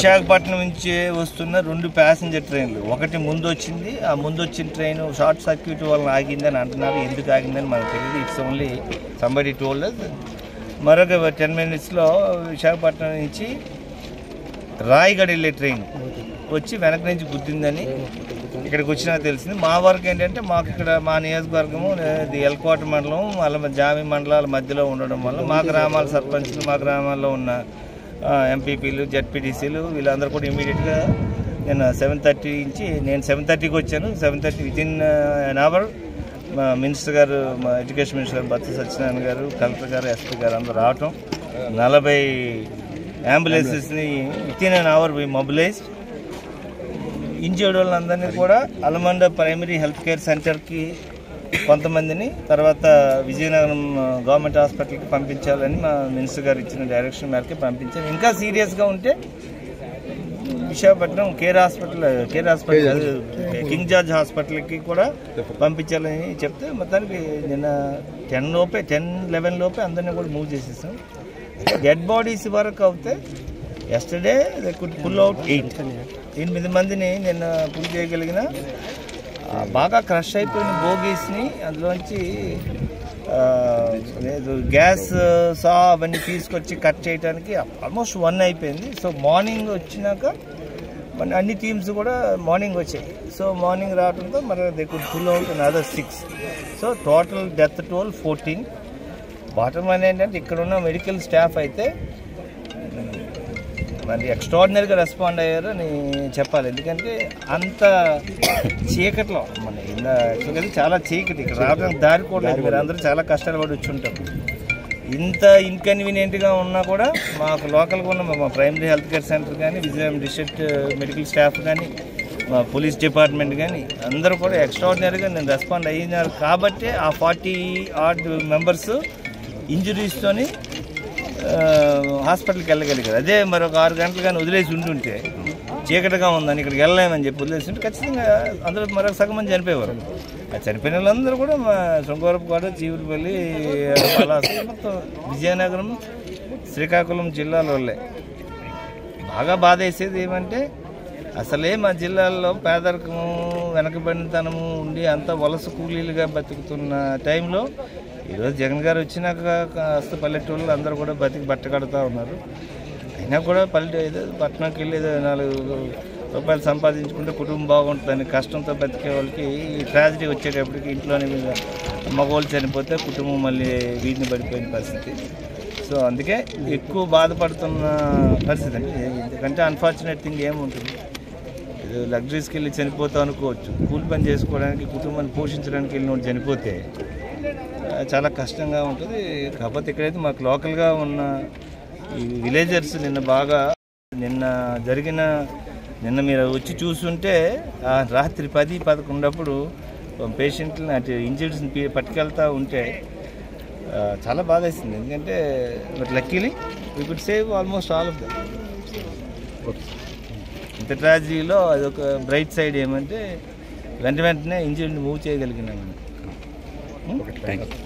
విశాఖపట్నం నుంచి వస్తున్న రెండు ప్యాసింజర్ ట్రైన్లు ఒకటి ముందు వచ్చింది ఆ ముందు వచ్చిన ట్రైన్ షార్ట్ సర్క్యూట్ వల్ల ఆగిందని అంటున్నారు ఎందుకు ఆగిందని మనకు తెలియదు ఇట్స్ ఓన్లీ సంబడి టోల్డ్ మరొక టెన్ మినిట్స్లో విశాఖపట్నం నుంచి రాయగఢ వెళ్ళే ట్రైన్ వచ్చి వెనక నుంచి గుద్దిందని ఇక్కడికి వచ్చినా తెలిసింది మా వరకు ఏంటంటే మాకు ఇక్కడ మా నియోజకవర్గము ఇది ఎల్కోట మండలం వాళ్ళ జామి మండలాల మధ్యలో ఉండడం వల్ల మా గ్రామాల సర్పంచ్లు మా గ్రామాల్లో ఉన్న ఎంపీపీలు జడ్పీటీసీలు వీళ్ళందరూ కూడా ఇమీడియట్గా నేను సెవెన్ థర్టీ నుంచి నేను సెవెన్ థర్టీకి వచ్చాను seven thirty within an hour మా మినిస్టర్ గారు మా ఎడ్యుకేషన్ మినిస్టర్ గారు బత్స సత్యనారాయణ గారు కలెక్టర్ గారు ఎస్పీ గారు అందరూ రావటం నలభై అంబులెన్సెస్ని within an hour we mobilised injured వాళ్ళందరినీ కూడా అలమండ ప్రైమరీ హెల్త్ కేర్ సెంటర్కి కొంతమందిని తర్వాత విజయనగరం ఆ, గవర్నమెంట్ హాస్పిటల్కి పంపించాలని మా మినిస్టర్ గారు ఇచ్చిన డైరెక్షన్ మేరకు పంపించాం ఇంకా సీరియస్గా ఉంటే Visakhapatnam care hospital care hospital king George హాస్పిటల్కి కూడా పంపించాలని చెప్తే మొత్తానికి నిన్న టెన్ లోపే టెన్ లెవెన్ లోపే అందరినీ కూడా మూవ్ చేసేసాం డెడ్ బాడీస్ వరకు అవుతే yesterday they could pull out eight ఎనిమిది మందిని నిన్న పుల్ చేయగలిగిన ఆ, బాగా క్రష్ అయిపోయిన బోగీస్ని అందులోంచి ఆ, లేదు గ్యాస్ సా అవన్నీ తీసుకొచ్చి కట్ చేయడానికి ఆల్మోస్ట్ వన్ అయిపోయింది సో మార్నింగ్ వచ్చినాక మన అన్ని టీమ్స్ కూడా మార్నింగ్ వచ్చాయి సో మార్నింగ్ రావడంతో మరి they could pull out other six so total death toll fourteen bottom line ఏంటంటే ఇక్కడ ఉన్న మెడికల్ స్టాఫ్ అయితే మరి ఎక్స్ట్రాడినరీగా రెస్పాండ్ అయ్యారు అని చెప్పాలి ఎందుకంటే అంత చీకట్లో మన యాక్చువల్గా చాలా చీకటి ఇక్కడ రావడానికి దారి కూడా లేదు మీరు అందరూ చాలా కష్టాలు పడి వచ్చి ఉంటారు ఇంత ఇన్కన్వీనియంట్గా ఉన్నా కూడా మాకు లోకల్గా ఉన్న మా ప్రైమరీ హెల్త్ కేర్ సెంటర్ కానీ విజయనగరం డిస్ట్రిక్ట్ మెడికల్ స్టాఫ్ కానీ మా పోలీస్ డిపార్ట్మెంట్ కానీ అందరూ కూడా ఎక్స్ట్రాడినరీగా నేను రెస్పాండ్ అయినారు కాబట్టి ఆ ఫార్టీ ఆర్డ్ మెంబర్స్ ఇంజురీస్తోని హాస్పిటల్కి వెళ్ళగలిగారు అదే మరొక ఆరు గంటలు కానీ వదిలేసి ఉంటుంటే చీకటిగా ఉందని ఇక్కడికి వెళ్ళలేమని చెప్పి వదిలేసి ఉంటే ఖచ్చితంగా అందరూ మరొక సగం మంది చనిపోయేవారు ఆ చనిపోయిన వాళ్ళందరూ కూడా మా శృంగారపుకోట చీవులపల్లి పలాస మొత్తం విజయనగరం శ్రీకాకుళం జిల్లాల వాళ్ళే బాగా బాధ వేసేది ఏమంటే అసలే మా జిల్లాల్లో పేదరికము వెనకబడినతనము ఉండి అంత వలస కూలీలుగా బతుకుతున్న టైంలో ఈరోజు జగన్ గారు వచ్చినాక కాస్త పల్లెటూళ్ళు అందరూ కూడా బతికి బట్ట కడుతూ ఉన్నారు అయినా కూడా పల్లె ఏదో పట్టణంకి వెళ్ళి ఏదో నాలుగు రూపాయలు సంపాదించుకుంటే కుటుంబం బాగుంటుందని కష్టంతో బతికే వాళ్ళకి ఈ ట్రాజడీ వచ్చేటప్పటికి ఇంట్లోనే మగవాళ్ళు చనిపోతే కుటుంబం మళ్ళీ వీధిని పడిపోయిన పరిస్థితి సో అందుకే ఎక్కువ బాధపడుతున్న పరిస్థితి అండి ఎందుకంటే అన్ఫార్చునేట్ థింగ్ ఏముంటుంది ఏదో లగ్జరీస్కి వెళ్ళి చనిపోతాం అనుకోవచ్చు కూలి పని చేసుకోవడానికి కుటుంబాన్ని పోషించడానికి వెళ్ళిన చనిపోతే ఆ, చాలా కష్టంగా ఉంటుంది కాకపోతే ఇక్కడైతే మాకు లోకల్గా ఉన్న ఈ విలేజర్స్ నిన్న బాగా నిన్న జరిగిన నిన్న మీరు వచ్చి చూస్తుంటే ఆ రాత్రి పది పదకొండప్పుడు పేషెంట్ని అటు ఇంజరీస్ని పట్టుకెళ్తా ఉంటే ఆ, చాలా బాధ వేసింది ఎందుకంటే but luckily we could save almost all of them ఇంత ట్రాజడీలో అదొక బ్రైట్ సైడ్ ఏమంటే వెంట వెంటనే ఇంజిన్ మూవ్ చేయగలిగినాను థ్యాంక్ యూ